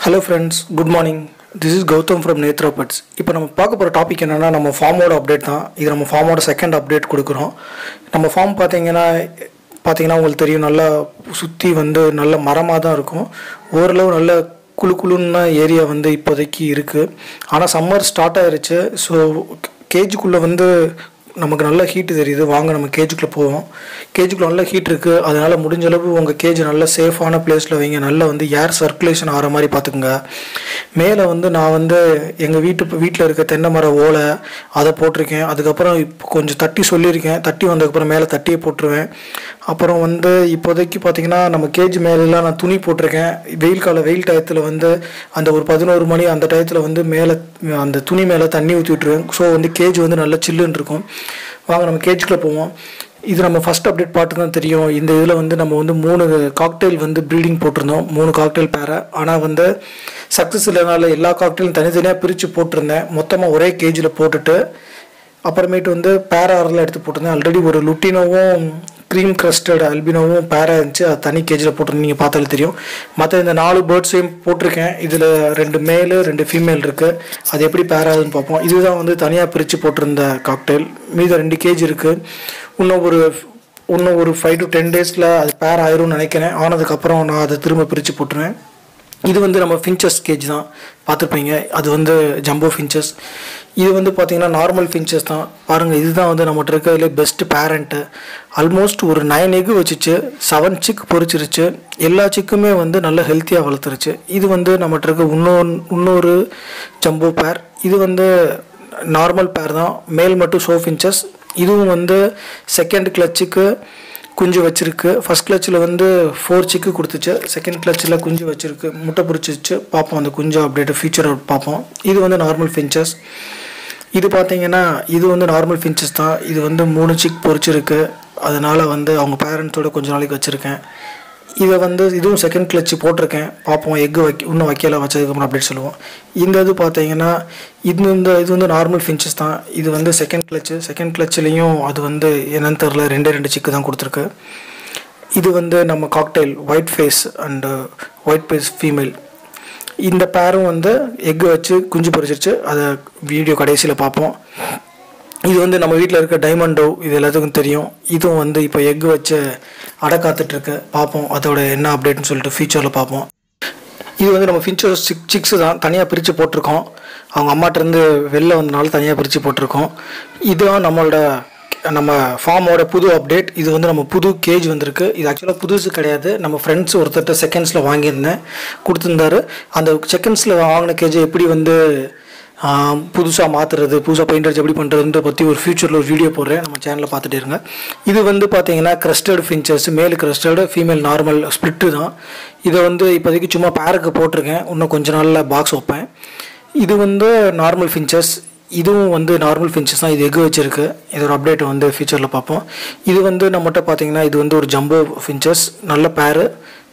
hello friends good morning this is Gautham from Nethra buds இப்போ நம்ம பார்க்க போகிற டாபிக் என்னென்னா நம்ம ஃபார்மோட அப்டேட் தான் இது நம்ம ஃபார்மோட செகண்ட் அப்டேட் கொடுக்குறோம் நம்ம ஃபார்ம் பார்த்தீங்கன்னா பார்த்தீங்கன்னா உங்களுக்கு தெரியும் நல்லா சுற்றி வந்து நல்ல மரமாக தான் இருக்கும் ஓரளவு நல்ல குளு குளுன்னா ஏரியா வந்து இப்போதைக்கு இருக்குது ஆனால் சம்மர் ஸ்டார்ட் ஆயிருச்சு ஸோ கேஜுக்குள்ளே வந்து நமக்கு நல்ல ஹீட்டு தெரியுது வாங்க நம்ம கேஜுக்குள்ளே போவோம் கேஜுக்குள்ளே நல்ல ஹீட் இருக்குது அதனால் முடிஞ்ச அளவு உங்கள் கேஜ் நல்ல சேஃபான பிளேஸில் வைங்க நல்லா வந்து ஏர் சர்க்குலேஷன் ஆகிற மாதிரி பார்த்துக்குங்க மேலே வந்து நான் வந்து எங்கள் வீட்டு வீட்டில் இருக்க தென்னை மர ஓலை அதை போட்டிருக்கேன் அதுக்கப்புறம் இப்போ கொஞ்சம் தட்டி சொல்லியிருக்கேன் தட்டி வந்ததுக்கப்புறம் மேலே தட்டியே போட்டுருவேன் அப்புறம் வந்து இப்போதைக்கு பார்த்தீங்கன்னா நம்ம கேஜ் மேலெலாம் நான் துணி போட்டிருக்கேன் வெயில் கால வெயில் டயத்தில் வந்து அந்த ஒரு பதினோரு மணி அந்த டயத்தில் வந்து மேலே அந்த துணி மேலே தண்ணி ஊற்றி விட்டுருவேன் ஸோ வந்து கேஜ் வந்து நல்லா சில்லுன்னு இருக்கும் வாங்க நம்ம கேஜுக்குள்ளே போவோம் இது நம்ம ஃபஸ்ட் அப்டேட் பாட்டு தான் தெரியும் இந்த இதில் வந்து நம்ம வந்து மூணு காக்டெயில் வந்து ப்ரீடிங் போட்டிருந்தோம் மூணு காக்டெயில் பேரை ஆனால் வந்து சக்ஸஸ் இல்லைனால எல்லா காக்டெயிலும் தனித்தனியாக பிரித்து போட்டிருந்தேன் மொத்தமாக ஒரே கேஜில் போட்டுட்டு அப்புறமேட்டு வந்து பேரா ஆரில் எடுத்து போட்டிருந்தேன் ஆல்ரெடி ஒரு லுட்டினோவும் க்ரீம் கிரஸ்டட் அல்பினோவும் பேரா இருந்துச்சு அது தனி கேஜில் போட்டிருந்தேன் நீங்கள் பார்த்தாலே தெரியும் மற்ற இந்த நாலு பேர்ட்ஸையும் போட்டிருக்கேன் இதில் ரெண்டு மேலு ரெண்டு ஃபீமேல் இருக்குது அது எப்படி பேராதுன்னு பார்ப்போம் இதுதான் வந்து தனியாக பிரித்து போட்டிருந்த காக்டெயில் மீத ரெண்டு கேஜி இருக்குது இன்னும் ஒரு இன்னும் ஒரு ஃபைவ் டு டென் டேஸில் அது பேர் ஆயிரும்னு நினைக்கிறேன் ஆனதுக்கப்புறம் நான் அதை திரும்ப பிரித்து போட்டுருவேன் இது வந்து நம்ம ஃபின்ச்சஸ் கேஜ் தான் பார்த்துருப்பீங்க அது வந்து ஜம்போ ஃபின்ச்சஸ் இது வந்து பார்த்திங்கன்னா நார்மல் ஃபின்ச்சஸ் தான் பாருங்கள் இதுதான் வந்து நம்மகிட்ட இருக்கிறதுலே பெஸ்ட்டு பேரண்ட்டு ஆல்மோஸ்ட் ஒரு நைன் எக்கு வச்சுச்சு செவன் சிக் பொறிச்சிருச்சு எல்லா சிக்குமே வந்து நல்ல ஹெல்த்தியாக வளர்த்துருச்சு இது வந்து நம்மகிட்ட இருக்க இன்னொரு இன்னொரு ஜம்போ பேர் இது வந்து நார்மல் பேர் தான் மேல் மட்டும் ஷோ ஃபின்ச்சஸ் இதுவும் வந்து செகண்ட் கிளச்சுக்கு குஞ்சு வச்சிருக்கு ஃபஸ்ட் கிளச்சில் வந்து ஃபோர் சிக்கு கொடுத்துச்சு செகண்ட் கிளச்சில் குஞ்சு வச்சிருக்கு முட்டை பிடிச்சிச்சு பார்ப்போம் அந்த குஞ்சு அப்டேட் ஃபியூச்சர் பார்ப்போம் இது வந்து நார்மல் ஃபின்ச்சஸ் இது பார்த்தீங்கன்னா இது வந்து நார்மல் ஃபின்ச்சஸ் தான் இது வந்து மூணு சிக் பொறிச்சிருக்கு அதனால் வந்து அவங்க பேரண்ட்ஸோட கொஞ்ச நாளைக்கு வச்சுருக்கேன் இதை வந்து இதுவும் செகண்ட் கிளச்சு போட்டிருக்கேன் பார்ப்போம் எக்கு வைக்க இன்னும் வைக்கல வச்சதுக்கப்புறம் அப்படின்னு சொல்லுவோம் இந்த இது பார்த்தீங்கன்னா இது இந்த இது வந்து நார்மல் ஃபின்ச்சஸ் தான் இது வந்து செகண்ட் கிளச்சு செகண்ட் கிளச்சுலேயும் அது வந்து என்னன்னு தெரில ரெண்டே ரெண்டு சிக்கு தான் கொடுத்துருக்கு இது வந்து நம்ம cocktail white face and white face female இந்த பேரும் வந்து எக்கு வச்சு குஞ்சு பொறிச்சிருச்சு அதை வீடியோ கடைசியில் பார்ப்போம் இது வந்து நம்ம வீட்டில் இருக்க டைமண்டோ இது எல்லாத்துக்கும் தெரியும் இதுவும் வந்து இப்போ எக்கு வச்சு அடை காத்துட்ருக்கு பார்ப்போம் அதோட என்ன அப்டேட்னு சொல்லிட்டு ஃபியூச்சரில் பார்ப்போம் இது வந்து நம்ம ஃபியூச்சர் சிக் சிக்ஸு தான் தனியாக பிரித்து போட்டிருக்கோம் அவங்க அம்மாட்டேருந்து வெளில வந்தனால தனியாக பிரித்து போட்டிருக்கோம் இதுதான் நம்மளோட நம்ம ஃபார்மோட புது அப்டேட் இது வந்து நம்ம புது கேஜ் வந்திருக்கு இது ஆக்சுவலாக புதுசு கிடையாது நம்ம ஃப்ரெண்ட்ஸ் ஒருத்தர்கிட்ட செகண்ட்ஸில் வாங்கியிருந்தேன் கொடுத்துருந்தாரு அந்த செகண்ட்ஸில் வாங்கின கேஜ் எப்படி வந்து புதுசாக மாற்றுறது புதுசாக பெயிண்ட் அடிச்சு எப்படி பண்ணுறதுன்ற பற்றி ஒரு ஃபியூச்சரில் ஒரு வீடியோ போடுறேன் நம்ம சேனலில் பார்த்துட்டே இருங்க இது வந்து பார்த்தீங்கன்னா கிரஸ்டர்டு ஃபின்ச்சர்ஸ் மேல் கிரஸ்டர்டு ஃபீமேல் நார்மல் ஸ்ப்ளிட்டு தான் இதை வந்து இப்போதைக்கு சும்மா பேருக்கு போட்டிருக்கேன் இன்னும் கொஞ்ச நாளில் பாக்ஸ் வைப்பேன் இது வந்து நார்மல் ஃபின்ச்சர்ஸ் இதுவும் வந்து நார்மல் ஃபின்ச்சஸ் தான் இது எக்கு வச்சிருக்கு இதோட அப்டேட் வந்து ஃபியூச்சரில் பார்ப்போம் இது வந்து நம்மகிட்ட பார்த்தீங்கன்னா இது வந்து ஒரு ஜம்போ ஃபின்ச்சஸ் நல்ல பேரு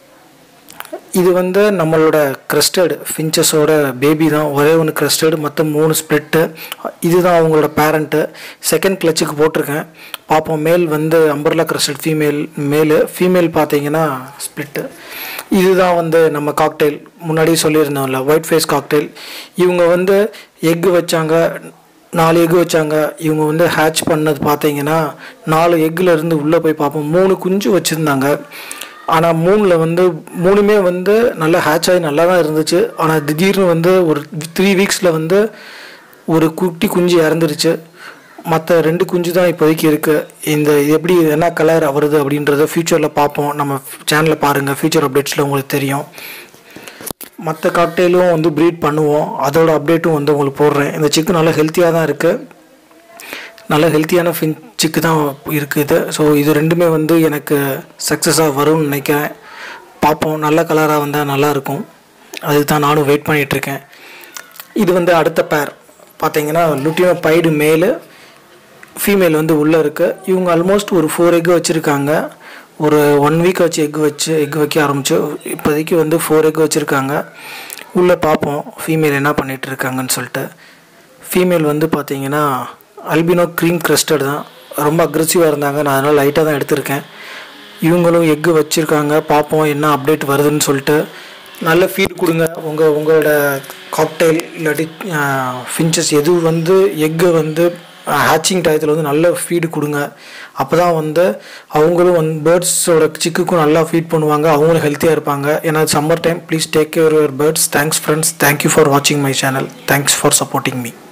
இது வந்து நம்மளோட கிரஸ்டட் ஃபின்ச்சஸோட பேபி தான் ஒரே ஒன்று கிரஸ்டட் மற்ற மூணு ஸ்ப்ளிட்டு இதுதான் அவங்களோட பேரண்ட்டு செகண்ட் கிளச்சுக்கு போட்டிருக்கேன் பார்ப்போம் மேல் வந்து umbrella crested female male female பார்த்தீங்கன்னா ஸ்ப்ளிட்டு இதுதான் வந்து நம்ம காக்டெயில் முன்னாடியே சொல்லியிருந்தோம்ல ஒயிட் ஃபேஸ் காக்டெயில் இவங்க வந்து எக்கு வச்சாங்க நாலு எக்கு வச்சாங்க இவங்க வந்து ஹேட்ச் பண்ணது பார்த்தீங்கன்னா நாலு எக்கில் இருந்து உள்ளே போய் பார்ப்போம் மூணு குஞ்சு வச்சுருந்தாங்க ஆனால் மூணில் வந்து மூணுமே வந்து நல்லா ஹேட்ச் ஆகி நல்லா தான் இருந்துச்சு ஆனால் திடீர்னு வந்து ஒரு த்ரீ வீக்ஸில் வந்து ஒரு குட்டி குஞ்சு இறந்துருச்சு மற்ற ரெண்டு குஞ்சு தான் இப்போதைக்கு இருக்குது இந்த இது எப்படி என்ன கலர் வருது அப்படின்றத ஃப்யூச்சரில் பார்ப்போம் நம்ம சேனலில் பாருங்கள் ஃப்யூச்சர் அப்டேட்ஸில் உங்களுக்கு தெரியும் மற்ற காக்டெயிலும் வந்து ப்ரீட் பண்ணுவோம் அதோட அப்டேட்டும் வந்து உங்களுக்கு போடுறேன் இந்த சிக்கு நல்லா ஹெல்த்தியாக தான் இருக்குது நல்ல ஹெல்த்தியான ஃபின் சிக்கு தான் இருக்குது ஸோ இது ரெண்டுமே வந்து எனக்கு சக்ஸஸாக வரும்னு நினைக்கிறேன் பார்ப்போம் நல்ல கலராக வந்தால் நல்லாயிருக்கும் அதுக்கு தான் நானும் வெயிட் பண்ணிகிட்ருக்கேன் இது வந்து அடுத்த பேர் பார்த்தீங்கன்னா லுட்டினோ பைடு மேலு ஃபீமேல் வந்து உள்ளே இருக்குது இவங்க ஆல்மோஸ்ட் ஒரு ஃபோர் எக்கு வச்சுருக்காங்க ஒரு ஒன் வீக் வச்சு எக் வச்சு எக் வைக்க ஆரம்பிச்சு இப்போதைக்கு வந்து ஃபோர் எக் வச்சுருக்காங்க உள்ளே பார்ப்போம் ஃபீமேல் என்ன பண்ணிகிட்டு இருக்காங்கன்னு சொல்லிட்டு ஃபீமேல் வந்து பார்த்தீங்கன்னா அல்பினோ க்ரீம் கிரஸ்டட் தான் ரொம்ப அக்ரெசிவாக இருந்தாங்க நான் அதனால் லைட்டாக தான் எடுத்திருக்கேன் இவங்களும் எக்கு வச்சுருக்காங்க பார்ப்போம் என்ன அப்டேட் வருதுன்னு சொல்லிட்டு நல்ல ஃபீட் கொடுங்க உங்கள் உங்களோட காக்டெயில் இல்லாட்டி ஃபின்ச்சஸ் எது வந்து எக்கு வந்து ஹேச்சிங் டயத்தில் வந்து நல்ல ஃபீடு கொடுங்க அப்போ தான் வந்து அவங்களும் வந்து பேர்ட்ஸோட சிக்குக்கும் நல்லா ஃபீட் பண்ணுவாங்க அவங்களும் ஹெல்த்தியாக இருப்பாங்க ஏன்னா summer time please take care your birds thanks friends thank you for வாட்சிங் my channel thanks for supporting me